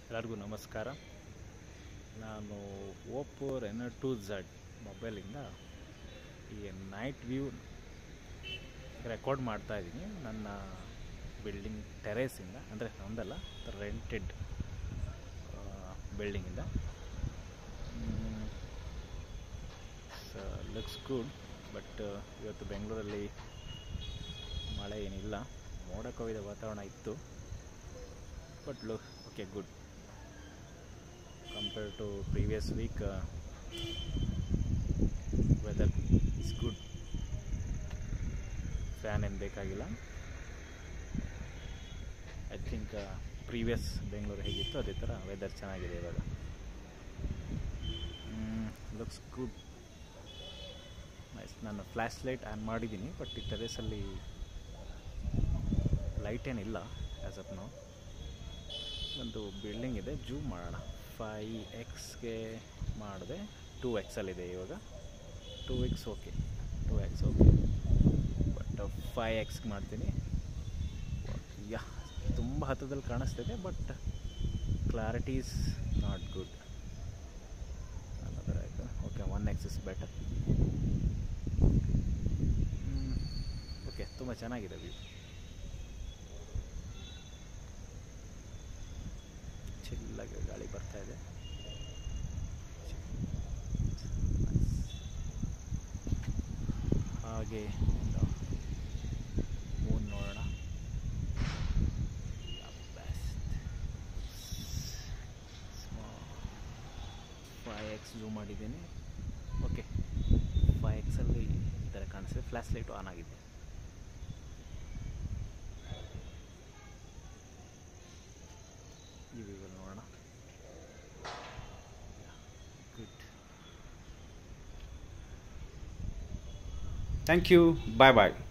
ಎಲ್ಲರಿಗೂ ನಮಸ್ಕಾರ ನಾನು ಓಪೋ ರೆನೋ ಟು ಝಡ್ ಮೊಬೈಲಿಂದ ಈ ನೈಟ್ ವ್ಯೂ ರೆಕಾರ್ಡ್ ಮಾಡ್ತಾ ಇದ್ದೀನಿ ನನ್ನ ಬಿಲ್ಡಿಂಗ್ ಟೆರೇಸಿಂದ ಅಂದರೆ ನಮ್ಮದಲ್ಲ ರೆಂಟೆಡ್ ಬಿಲ್ಡಿಂಗಿಂದ ಲುಕ್ಸ್ ಗುಡ್ ಬಟ್ ಇವತ್ತು ಬೆಂಗಳೂರಲ್ಲಿ ಮಳೆ ಏನಿಲ್ಲ ಮೋಡ ಕವಿದ ವಾತಾವರಣ ಇತ್ತು but look okay good compare to previous week weather is good fan ಏನು ಬೇಕಾಗಿಲ್ಲ ಐ ಥಿಂಕ್ ಪ್ರೀವಿಯಸ್ ಬೆಂಗಳೂರು ಹೇಗಿತ್ತು ಅದೇ ಥರ ವೆದರ್ ಚೆನ್ನಾಗಿದೆ ಇವಾಗ ಲುಕ್ಸ್ ಗುಡ್ ನೈಸ್ ನಾನು ಫ್ಲ್ಯಾಶ್ ಲೈಟ್ ಆನ್ ಮಾಡಿದ್ದೀನಿ ಬಟ್ ಈ ಟೆರೇಸಲ್ಲಿ ಲೈಟ್ ಏನಿಲ್ಲ ಆ್ಯಸ್ ಅಪ್ ನಾವು ಒಂದು ಬಿಲ್ಡಿಂಗ್ ಇದೆ ಜೂಮ್ ಮಾಡೋಣ ಫೈ ಎಕ್ಸ್ಗೆ ಮಾಡಿದೆ ಟೂ ಎಕ್ಸಲ್ಲಿದೆ ಇವಾಗ two X okay two X okay but five ಎಕ್ಸ್ಗೆ ಮಾಡ್ತೀನಿ ಯಾ ತುಂಬ ಹತ್ತದಲ್ಲಿ ಕಾಣಿಸ್ತಿದೆ but clarity is not good ಅನ್ನೋದರ ಆಯಿತು okay one X is better okay ತುಂಬ ಚೆನ್ನಾಗಿದೆ ವ್ಯೂ ಚಿಲ್ಲಾಗಿ ಗಾಳಿ ಬರ್ತಾ ಇದೆ ಹಾಗೆ ಮೂನ್ ನೋಡೋಣ ಫೈ ಎಕ್ಸ್ ಜೂಮ್ ಮಾಡಿದ್ದೀನಿ ಓಕೆ ಫೈ ಎಕ್ಸಲ್ಲಿ ಈ ಥರ ಕಾಣಿಸ್ತಿದೆ ಫ್ಲ್ಯಾಶ್ ಲೈಟು ಆನ್ ಆಗಿದೆ ಈ ವ್ಯೂವಲ್ಲಿ ನೋಡೋಣ good Thank you. Bye bye.